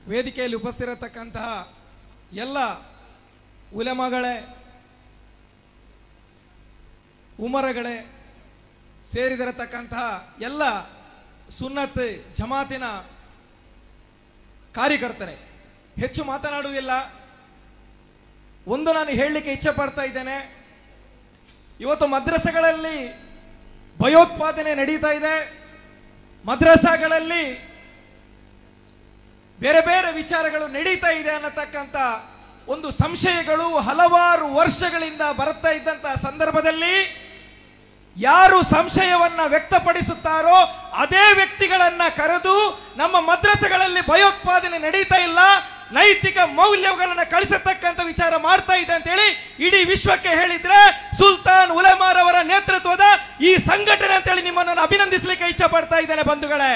ವೇದಿಕೆಯಲ್ಲಿ ಉಪಸ್ಥಿರತಕ್ಕಂತಹ ಎಲ್ಲ ಉಲೆಮಗಳೇ ಉಮರಗಳೇ ಸೇರಿದಿರತಕ್ಕಂತಹ ಎಲ್ಲ ಸುನ್ನತ್ ಜಮಾತಿನ ಕಾರ್ಯಕರ್ತರೇ ಹೆಚ್ಚು ಮಾತನಾಡುವುದಿಲ್ಲ ಒಂದು ನಾನು ಹೇಳಲಿಕ್ಕೆ ಇಚ್ಛೆ ಪಡ್ತಾ ಇದ್ದೇನೆ ಇವತ್ತು ಮದ್ರಸೆಗಳಲ್ಲಿ ಭಯೋತ್ಪಾದನೆ ನಡೀತಾ ಇದೆ ಮದ್ರಸಾಗಳಲ್ಲಿ ಬೇರೆ ಬೇರೆ ವಿಚಾರಗಳು ನಡೀತಾ ಇದೆ ಅನ್ನತಕ್ಕಂಥ ಒಂದು ಸಂಶಯಗಳು ಹಲವಾರು ವರ್ಷಗಳಿಂದ ಬರ್ತಾ ಇದ್ದಂತಹ ಸಂದರ್ಭದಲ್ಲಿ ಯಾರು ಸಂಶಯವನ್ನ ವ್ಯಕ್ತಪಡಿಸುತ್ತಾರೋ ಅದೇ ವ್ಯಕ್ತಿಗಳನ್ನ ಕರೆದು ನಮ್ಮ ಮದ್ರಸೆಗಳಲ್ಲಿ ಭಯೋತ್ಪಾದನೆ ನಡೀತಾ ಇಲ್ಲ ನೈತಿಕ ಮೌಲ್ಯಗಳನ್ನ ಕಳಿಸತಕ್ಕಂತ ವಿಚಾರ ಮಾಡ್ತಾ ಇದೆ ಅಂತ ಹೇಳಿ ಇಡೀ ವಿಶ್ವಕ್ಕೆ ಹೇಳಿದ್ರೆ ಸುಲ್ತಾನ್ ಉಲೆಮಾರ್ ಅವರ ನೇತೃತ್ವದ ಈ ಸಂಘಟನೆ ಅಂತ ಹೇಳಿ ನಿಮ್ಮನ್ನು ನಾನು ಅಭಿನಂದಿಸಲಿಕ್ಕೆ ಇಚ್ಛೆ ಪಡ್ತಾ ಇದ್ದೇನೆ ಬಂಧುಗಳೇ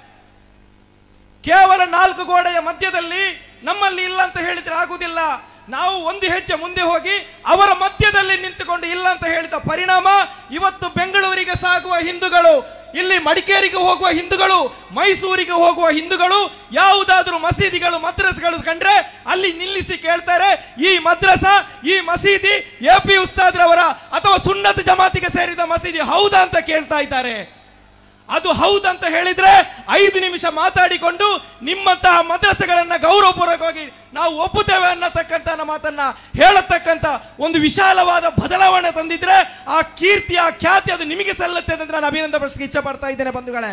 ಕೇವಲ ನಾಲ್ಕು ಗೋಡೆಯ ಮಧ್ಯದಲ್ಲಿ ನಮ್ಮಲ್ಲಿ ಇಲ್ಲ ಅಂತ ಹೇಳಿದ್ರೆ ಆಗುವುದಿಲ್ಲ ನಾವು ಒಂದು ಹೆಜ್ಜೆ ಮುಂದೆ ಹೋಗಿ ಅವರ ಮಧ್ಯದಲ್ಲಿ ನಿಂತುಕೊಂಡು ಇಲ್ಲ ಅಂತ ಹೇಳಿದ ಪರಿಣಾಮ ಇವತ್ತು ಬೆಂಗಳೂರಿಗೆ ಸಾಗುವ ಹಿಂದೂಗಳು ಇಲ್ಲಿ ಮಡಿಕೇರಿಗೆ ಹೋಗುವ ಹಿಂದೂಗಳು ಮೈಸೂರಿಗೆ ಹೋಗುವ ಹಿಂದೂಗಳು ಯಾವುದಾದ್ರೂ ಮಸೀದಿಗಳು ಮದ್ರಸ್ಗಳು ಕಂಡ್ರೆ ಅಲ್ಲಿ ನಿಲ್ಲಿಸಿ ಕೇಳ್ತಾರೆ ಈ ಮದ್ರಸ ಈ ಮಸೀದಿ ಎ ಪಿ ಉಸ್ತಾದ್ರವರ ಅಥವಾ ಸುನ್ನತ್ ಜಮಾತಿಗೆ ಸೇರಿದ ಮಸೀದಿ ಹೌದಾ ಅಂತ ಕೇಳ್ತಾ ಇದ್ದಾರೆ ಅದು ಹೌದಂತ ಹೇಳಿದ್ರೆ ಐದು ನಿಮಿಷ ಮಾತಾಡಿಕೊಂಡು ನಿಮ್ಮಂತಹ ಮದ್ರಸೆಗಳನ್ನ ಗೌರವಪೂರ್ವಕವಾಗಿ ನಾವು ಒಪ್ಪುತ್ತೇವೆ ಅನ್ನತಕ್ಕಂತ ಮಾತನ್ನ ಹೇಳತಕ್ಕಂತ ಒಂದು ವಿಶಾಲವಾದ ಬದಲಾವಣೆ ತಂದಿದ್ರೆ ಆ ಕೀರ್ತಿ ಆ ಖ್ಯಾತಿ ಅದು ನಿಮಗೆ ಸಲ್ಲುತ್ತೆ ಅಂತ ನಾನು ಅಭಿನಂದನೆ ಪಡಿಸಕ್ಕೆ ಇಚ್ಛೆ ಪಡ್ತಾ ಇದ್ದೇನೆ ಬಂಧುಗಳೇ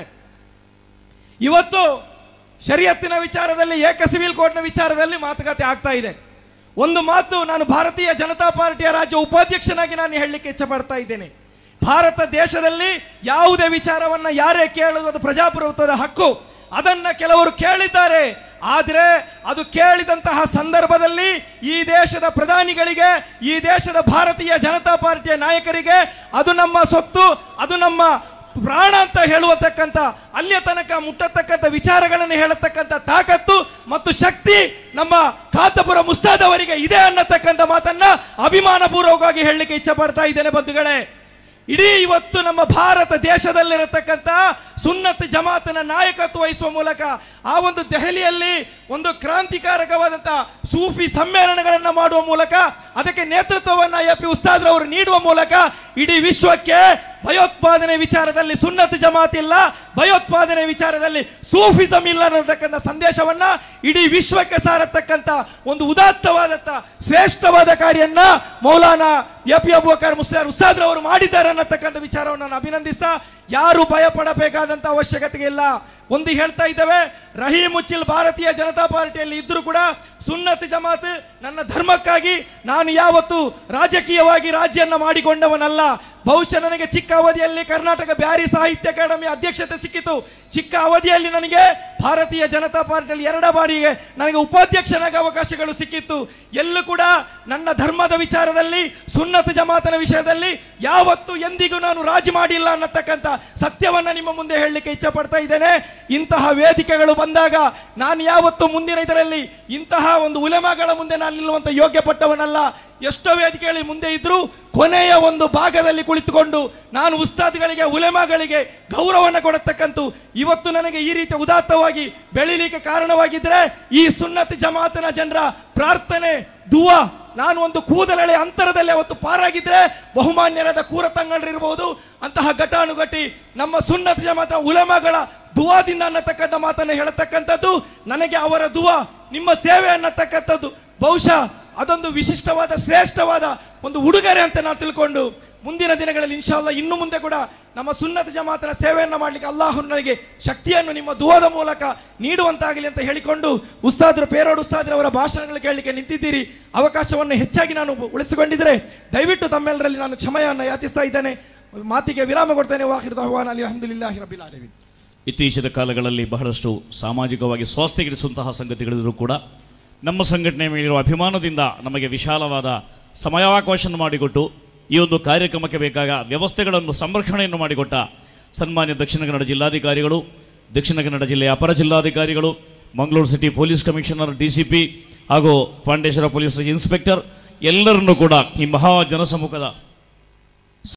ಇವತ್ತು ಶರಿಯತ್ತಿನ ವಿಚಾರದಲ್ಲಿ ಏಕ ಸಿವಿಲ್ ಕೋರ್ಟ್ನ ವಿಚಾರದಲ್ಲಿ ಮಾತುಕತೆ ಆಗ್ತಾ ಇದೆ ಒಂದು ಮಾತು ನಾನು ಭಾರತೀಯ ಜನತಾ ಪಾರ್ಟಿಯ ರಾಜ್ಯ ಉಪಾಧ್ಯಕ್ಷನಾಗಿ ನಾನು ಹೇಳಲಿಕ್ಕೆ ಇಚ್ಛೆ ಪಡ್ತಾ ಇದ್ದೇನೆ ಭಾರತ ದೇಶದಲ್ಲಿ ಯಾವುದೇ ವಿಚಾರವನ್ನ ಯಾರೇ ಕೇಳುವುದು ಅದು ಪ್ರಜಾಪ್ರಭುತ್ವದ ಹಕ್ಕು ಅದನ್ನ ಕೆಲವರು ಕೇಳಿದ್ದಾರೆ ಆದರೆ ಅದು ಕೇಳಿದಂತಹ ಸಂದರ್ಭದಲ್ಲಿ ಈ ದೇಶದ ಪ್ರಧಾನಿಗಳಿಗೆ ಈ ದೇಶದ ಭಾರತೀಯ ಜನತಾ ಪಾರ್ಟಿಯ ನಾಯಕರಿಗೆ ಅದು ನಮ್ಮ ಸೊತ್ತು ಅದು ನಮ್ಮ ಪ್ರಾಣ ಅಂತ ಹೇಳುವತಕ್ಕಂಥ ಅಲ್ಲಿಯ ತನಕ ಮುಟ್ಟತಕ್ಕಂಥ ವಿಚಾರಗಳನ್ನು ಹೇಳತಕ್ಕಂಥ ತಾಕತ್ತು ಮತ್ತು ಶಕ್ತಿ ನಮ್ಮ ಖಾತಪುರ ಮುಸ್ತಾದ್ ಅವರಿಗೆ ಇದೆ ಅನ್ನತಕ್ಕಂಥ ಮಾತನ್ನ ಅಭಿಮಾನ ಪೂರ್ವಕವಾಗಿ ಹೇಳಲಿಕ್ಕೆ ಇಚ್ಛೆ ಪಡ್ತಾ ಇದ್ದೇನೆ ಬಂಧುಗಳೇ ಇಡೀ ಇವತ್ತು ನಮ್ಮ ಭಾರತ ದೇಶದಲ್ಲಿರತಕ್ಕಂಥ ಸುನ್ನತ್ ಜಮಾತನ ನಾಯಕತ್ವ ವಹಿಸುವ ಮೂಲಕ ಆ ಒಂದು ದೆಹಲಿಯಲ್ಲಿ ಒಂದು ಕ್ರಾಂತಿಕಾರಕವಾದಂಥ ಸೂಫಿ ಸಮ್ಮೇಳನಗಳನ್ನು ಮಾಡುವ ಮೂಲಕ ಅದಕ್ಕೆ ನೇತೃತ್ವವನ್ನು ಎ ಪಿ ಉಸ್ತಾದ್ರವರು ನೀಡುವ ಮೂಲಕ ಇಡೀ ವಿಶ್ವಕ್ಕೆ ಭಯೋತ್ಪಾದನೆ ವಿಚಾರದಲ್ಲಿ ಸುನ್ನತ್ ಜಮಾತ್ ಇಲ್ಲ ಭಯೋತ್ಪಾದನೆ ವಿಚಾರದಲ್ಲಿ ಸೂಫಿಸಂ ಇಲ್ಲ ಅನ್ನತಕ್ಕಂಥ ಸಂದೇಶವನ್ನ ಇಡೀ ವಿಶ್ವಕ್ಕೆ ಸಾರತಕ್ಕಂಥ ಒಂದು ಉದಾತ್ತವಾದಂಥ ಶ್ರೇಷ್ಠವಾದ ಕಾರ್ಯನ್ನ ಮೌಲಾನಾ ಎ ಪಿ ಅಬುಬಕರ್ ಮುಸ್ಲಿಂ ಉಸ್ತಾದ್ರವರು ಮಾಡಿದ್ದಾರೆ ಅನ್ನತಕ್ಕಂಥ ವಿಚಾರವನ್ನು ನಾನು ಅಭಿನಂದಿಸ್ತಾ ಯಾರು ಭಯ ಪಡಬೇಕಾದಂತ ಅವಶ್ಯಕತೆ ಇಲ್ಲ ಒಂದು ಹೇಳ್ತಾ ಇದ್ದೇವೆ ರಹೀಂ ಮುಚ್ಚಿಲ್ ಭಾರತೀಯ ಜನತಾ ಪಾರ್ಟಿಯಲ್ಲಿ ಇದ್ರೂ ಕೂಡ ಸುನ್ನತ್ ಜಮಾತ್ ನನ್ನ ಧರ್ಮಕ್ಕಾಗಿ ನಾನು ಯಾವತ್ತು ರಾಜಕೀಯವಾಗಿ ರಾಜ್ಯನ್ನ ಮಾಡಿಕೊಂಡವನಲ್ಲ ಬಹುಶಃ ನನಗೆ ಚಿಕ್ಕ ಅವಧಿಯಲ್ಲಿ ಕರ್ನಾಟಕ ಬ್ಯಾರಿ ಸಾಹಿತ್ಯ ಅಕಾಡೆಮಿ ಅಧ್ಯಕ್ಷತೆ ಸಿಕ್ಕಿತು ಚಿಕ್ಕ ಅವಧಿಯಲ್ಲಿ ನನಗೆ ಭಾರತೀಯ ಜನತಾ ಪಾರ್ಟಿಯಲ್ಲಿ ಎರಡ ಬಾರಿಗೆ ನನಗೆ ಉಪಾಧ್ಯಕ್ಷನಾಗಿ ಅವಕಾಶಗಳು ಸಿಕ್ಕಿತ್ತು ಎಲ್ಲೂ ಕೂಡ ನನ್ನ ಧರ್ಮದ ವಿಚಾರದಲ್ಲಿ ಸುನ್ನತ್ ಜಮಾತನ ವಿಷಯದಲ್ಲಿ ಯಾವತ್ತು ಎಂದಿಗೂ ನಾನು ರಾಜಿ ಮಾಡಿಲ್ಲ ಅನ್ನತಕ್ಕಂಥ ಸತ್ಯವನ್ನ ನಿಮ್ಮ ಮುಂದೆ ಹೇಳಲಿಕ್ಕೆ ಇಚ್ಛೆ ಪಡ್ತಾ ಇದ್ದೇನೆ ಇಂತಹ ವೇದಿಕೆಗಳು ಬಂದಾಗ ನಾನು ಯಾವತ್ತು ಮುಂದಿನ ಇದರಲ್ಲಿ ಇಂತಹ ಒಂದು ಉಲೆಮಗಳ ಮುಂದೆ ನಾನು ನಿಲ್ಲುವಂತ ಯೋಗ್ಯ ಪಟ್ಟವನಲ್ಲ ಎಷ್ಟೋ ವೇದಿಕೆಗಳಲ್ಲಿ ಮುಂದೆ ಇದ್ರು ಕೊನೆಯ ಒಂದು ಭಾಗದಲ್ಲಿ ಕುಳಿತುಕೊಂಡು ನಾನು ಉಸ್ತಾದ್ಗಳಿಗೆ ಉಲೆಮಗಳಿಗೆ ಗೌರವವನ್ನು ಕೊಡತಕ್ಕಂಥ ಇವತ್ತು ನನಗೆ ಈ ರೀತಿ ಉದಾತ್ತವಾಗಿ ಬೆಳಿಲಿಕ್ಕೆ ಕಾರಣವಾಗಿದ್ರೆ ಈ ಸುನ್ನತ್ ಜಮಾತನ ಜನರ ಪ್ರಾರ್ಥನೆ ದುವಾ ನಾನು ಒಂದು ಕೂದಲೆಳೆ ಅಂತರದಲ್ಲಿ ಅವತ್ತು ಪಾರಾಗಿದ್ರೆ ಬಹುಮಾನ್ಯರಾದ ಕೂರತಂಗಳರಿರಬಹುದು ಅಂತಹ ಘಟಾನುಘಟಿ ನಮ್ಮ ಸುನ್ನತ್ ಜಮಾತ ಉಲೆಮಗಳ ದುವಾದಿಂದ ಅನ್ನತಕ್ಕಂಥ ಮಾತನ್ನು ಹೇಳತಕ್ಕಂಥದ್ದು ನನಗೆ ಅವರ ದುವಾ ನಿಮ್ಮ ಸೇವೆ ಅನ್ನತಕ್ಕಂಥದ್ದು ಬಹುಶಃ ಅದೊಂದು ವಿಶಿಷ್ಟವಾದ ಶ್ರೇಷ್ಠವಾದ ಒಂದು ಉಡುಗೊರೆ ಅಂತ ನಾನು ತಿಳ್ಕೊಂಡು ಮುಂದಿನ ದಿನಗಳಲ್ಲಿ ಇನ್ಶಾಲ್ಲ ಇನ್ನು ಮುಂದೆ ಕೂಡ ನಮ್ಮ ಸುನ್ನತ ಜಮಾತನ ಸೇವೆಯನ್ನು ಮಾಡಲಿಕ್ಕೆ ಅಲ್ಲಾಹು ನನಗೆ ಶಕ್ತಿಯನ್ನು ನಿಮ್ಮ ದುವದ ಮೂಲಕ ನೀಡುವಂತಾಗಲಿ ಅಂತ ಹೇಳಿಕೊಂಡು ಉಸ್ತಾದ್ರ ಪೇರೋಡ್ ಉಸ್ತಾದ್ರವರ ಭಾಷಣಗಳು ಕೇಳಲಿಕ್ಕೆ ನಿಂತಿದ್ದೀರಿ ಅವಕಾಶವನ್ನು ಹೆಚ್ಚಾಗಿ ನಾನು ಉಳಿಸಿಕೊಂಡಿದ್ರೆ ದಯವಿಟ್ಟು ತಮ್ಮೆಲ್ಲರಲ್ಲಿ ನಾನು ಕ್ಷಮೆಯನ್ನು ಯಾಚಿಸ್ತಾ ಇದ್ದೇನೆ ಮಾತಿಗೆ ವಿರಾಮ ಕೊಡ್ತೇನೆ ವಾಹಿರ್ ದಹವಾನ್ ಅಲಿ ಅಹಮದುಲ್ಲಾಹಿ ರಬಿಲ್ ಆಲಮೀನ್ ಇತ್ತೀಚಿನ ಕಾಲಗಳಲ್ಲಿ ಬಹಳಷ್ಟು ಸಾಮಾಜಿಕವಾಗಿ ಸ್ವಾಸ್ಥ್ಯಗಿರಿಸುವಂತಹ ಸಂಗತಿಗಳಿದ್ದರೂ ಕೂಡ ನಮ್ಮ ಸಂಘಟನೆ ಮೇಲಿರುವ ಅಭಿಮಾನದಿಂದ ನಮಗೆ ವಿಶಾಲವಾದ ಸಮಯಾವಕಾಶವನ್ನು ಮಾಡಿಕೊಟ್ಟು ಈ ಒಂದು ಕಾರ್ಯಕ್ರಮಕ್ಕೆ ಬೇಕಾಗ ವ್ಯವಸ್ಥೆಗಳನ್ನು ಸಂರಕ್ಷಣೆಯನ್ನು ಮಾಡಿಕೊಟ್ಟ ಸನ್ಮಾನ್ಯ ದಕ್ಷಿಣ ಕನ್ನಡ ಜಿಲ್ಲಾಧಿಕಾರಿಗಳು ದಕ್ಷಿಣ ಕನ್ನಡ ಜಿಲ್ಲೆಯ ಅಪರ ಜಿಲ್ಲಾಧಿಕಾರಿಗಳು Mangaluru city police commissioner D C P ಹಾಗೂ ಪಾಂಡೇಶ್ವರ ಪೊಲೀಸ್ ಇನ್ಸ್ಪೆಕ್ಟರ್ ಎಲ್ಲರನ್ನೂ ಕೂಡ ಈ ಮಹಾ ಜನಸಮ್ಮುಖದ